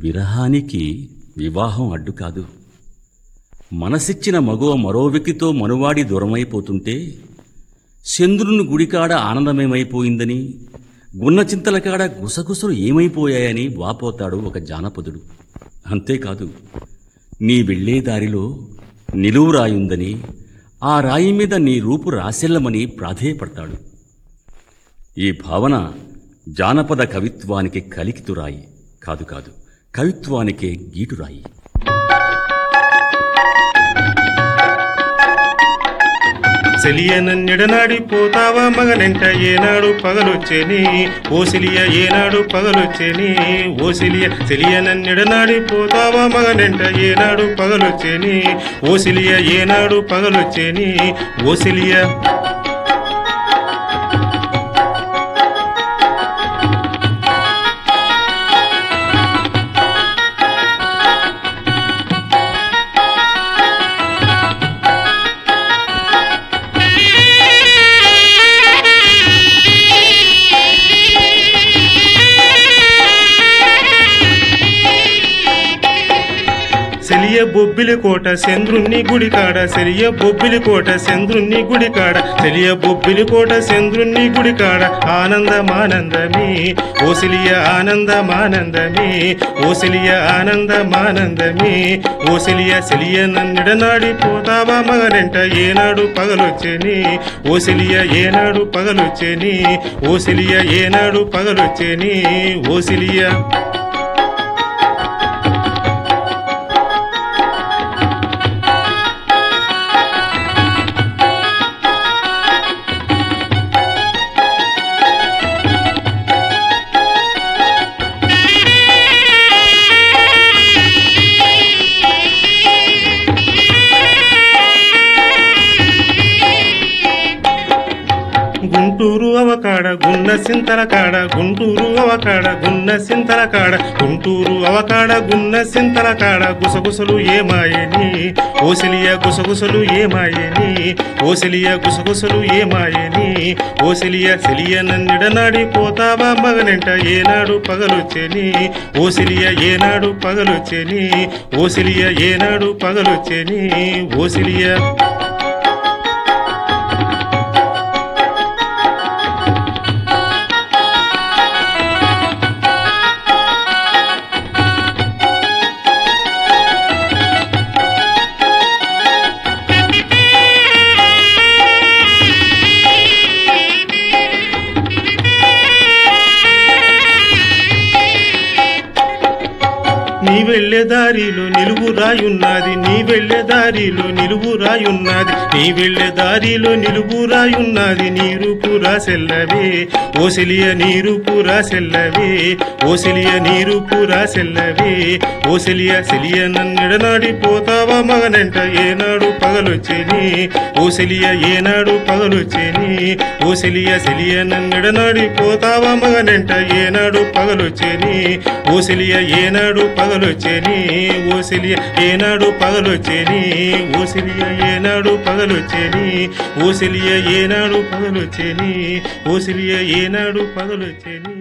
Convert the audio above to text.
విరహానికి వివాహం అడ్డు కాదు మనసిచ్చిన మగువ మరో వ్యక్తితో మనువాడి దూరమైపోతుంటే చంద్రుని గుడికాడ ఆనందమేమైపోయిందని గున్న చింతల కాడ గుసగుసలు ఏమైపోయాయని వాపోతాడు ఒక జానపదుడు అంతేకాదు నీ వెళ్ళే దారిలో నిలువు రాయుందని ఆ రాయి మీద నీ రూపు రాసెల్లమని ప్రాధేయపడతాడు ఈ భావన జానపద కవిత్వానికి కలికితురాయి కాదు కాదు కవిత్వానికే గీటురాయి సెలియనన్నెడనాడి పోతావా మగనెంట ఏనాడు పగలొచ్చేని ఓ సెలియ ఏనాడు పగలొచ్చేని ఓ సెలియ సెలియనన్నెడనాడి పోతావా మగనెంట ఏనాడు పగలొచ్చేని ఓ సెలియ ఏనాడు పగలొచ్చేని ఓ సెలియ సెలియ బొబ్బిలి కోట చంద్రుణ్ణి గుడికాడ సెలియ బొబ్బిలి కోట చంద్రుణ్ణి గుడికాడ సెలియ బొబ్బిలి కోట చంద్రుణ్ణి గుడికాడ ఆనందమానందమే ఓ సెలియ ఆనందమానందమే ఓ సెలియ ఆనందమానందమే ఓ సెలియ సెలియ నన్నిడనాడి పోతావా మగనెంట ఏనాడు పగలొచ్చేని ఓ సెలియ ఏనాడు పగలొచ్చేని ఓ సెలియ ఏనాడు పగలొచ్చేని ఓ సెలియ గుంటూరు అవకాడ గున్న సింతల కాడ గుంటూరు అవకాడ గున్న సింతల కాడ గుంటూరు అవకాడ గున్న సింతల కాడ గుసగుసలు ఏమాయని ఓసిలియ గుసగుసలు ఏమాయని ఓసిలియ గుసగుసలు ఏమాయని ఓసిలియ సెలియ నన్నిడనాడి పోతావా మగనెంట ఏనాడు పగలొచ్చేని ఓసిలియ ఏనాడు పగలొచ్చేని ఓసిలియ ఏనాడు పగలొచ్చేని ఓసిలియ నీ వెళ్ళే దారిలో నిలువు రాయున్నది నీ వెళ్ళే దారిలో నిలువు రాయున్నది నీ వెళ్ళే దారిలో నిలువు రాయున్నది నీరు పురా సెల్లవే ఓసిలియ నీరు పురా సెల్లవే ఓసిలియ నీరు పురా సెల్లవే ఓసిలియ సెలియ నన్నెడనాడి పోతావా మగనంట ఏనాడు పగలొచ్చేని ఓసిలియ ఏనాడు పగలొచ్చేని ఓసిలియ సెలియ నన్నెడనాడి పోతావా మగనంట ఏనాడు పగలొచ్చేని ఓసిలియ ఏనాడు పగలొచ్చేని ఓసిలియ ఏనాడు పగలొచ్చేని ఓసిలియ ఏనాడు పగలొచ్చేని ఓసిలియ ఏనాడు పగలొచ్చేని ఓసిలియ ఏనాడు పగలొచ్చేని